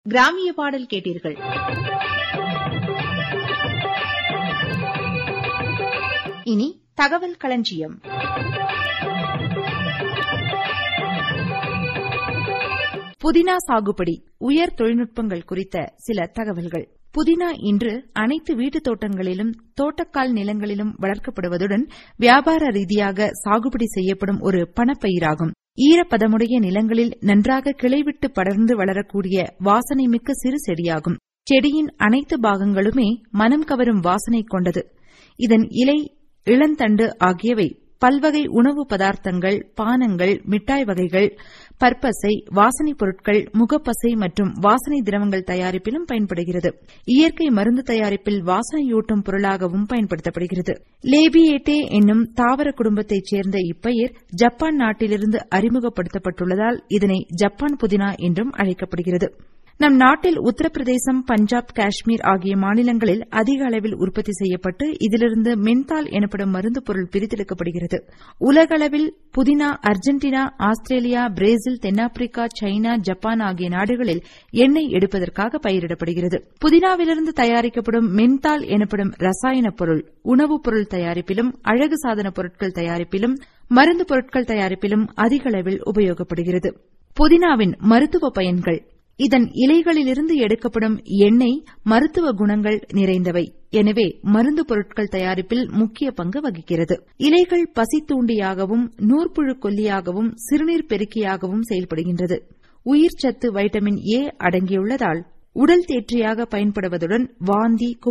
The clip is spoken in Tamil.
கிராமிய பாடல் கேட்டீர்கள் இனி தகவல் களஞ்சியம் புதினா சாகுபடி உயர் தொழில்நுட்பங்கள் குறித்த சில தகவல்கள் புதினா இன்று அனைத்து வீட்டுத் தோட்டங்களிலும் தோட்டக்கால் நிலங்களிலும் வளர்க்கப்படுவதுடன் வியாபார ரீதியாக சாகுபடி செய்யப்படும் ஒரு பணப்பயிராகும் ஈரப்பதமுடைய நிலங்களில் நன்றாக கிளைவிட்டு படர்ந்து வளரக்கூடிய வாசனைமிக்க சிறு செடியாகும் செடியின் அனைத்து பாகங்களுமே மனம் கவரும் வாசனை கொண்டது இதன் இலை இளந்தண்டு ஆகியவை பல்வகை உணவு பதார்த்தங்கள் பானங்கள் மிட்டாய் வகைகள் பற்பசை வாசனைப் பொருட்கள் முகப்பசை மற்றும் வாசனை திரவங்கள் தயாரிப்பிலும் பயன்படுகிறது இயற்கை மருந்து தயாரிப்பில் வாசனையூட்டும் பொருளாகவும் பயன்படுத்தப்படுகிறது லேபியேட்டே என்னும் தாவர குடும்பத்தைச் சேர்ந்த இப்பயிர் ஜப்பான் நாட்டிலிருந்து அறிமுகப்படுத்தப்பட்டுள்ளதால் இதனை ஜப்பான் புதினா என்றும் அழைக்கப்படுகிறது நம் நாட்டில் உத்தரப்பிரதேசம் பஞ்சாப் காஷ்மீர் ஆகிய மாநிலங்களில் அதிக அளவில் உற்பத்தி செய்யப்பட்டு இதிலிருந்து மென்தால் எனப்படும் மருந்து பொருள் பிரித்தெடுக்கப்படுகிறது உலகளவில் புதினா அர்ஜென்டினா ஆஸ்திரேலியா பிரேசில் தென்னாப்பிரிக்கா சைனா ஜப்பான் ஆகிய நாடுகளில் எண்ணெய் எடுப்பதற்காக பயிரிடப்படுகிறது புதினாவிலிருந்து தயாரிக்கப்படும் மென்தால் எனப்படும் ரசாயன பொருள் உணவுப் பொருள் தயாரிப்பிலும் அழகு சாதன பொருட்கள் தயாரிப்பிலும் மருந்து பொருட்கள் தயாரிப்பிலும் அதிக அளவில் உபயோகப்படுகிறது புதினாவின் மருத்துவ பயன்கள் இதன் இலைகளிலிருந்து எடுக்கப்படும் எண்ணெய் மருத்துவ குணங்கள் நிறைந்தவை எனவே மருந்து பொருட்கள் தயாரிப்பில் முக்கிய பங்கு வகிக்கிறது இலைகள் பசி தூண்டியாகவும் நூற்புழு கொல்லியாகவும் சிறுநீர் பெருக்கியாகவும் செயல்படுகின்றது உயிர்ச்சத்து வைட்டமின் ஏ அடங்கியுள்ளதால் உடல் தேற்றியாக பயன்படுவதுடன் வாந்தி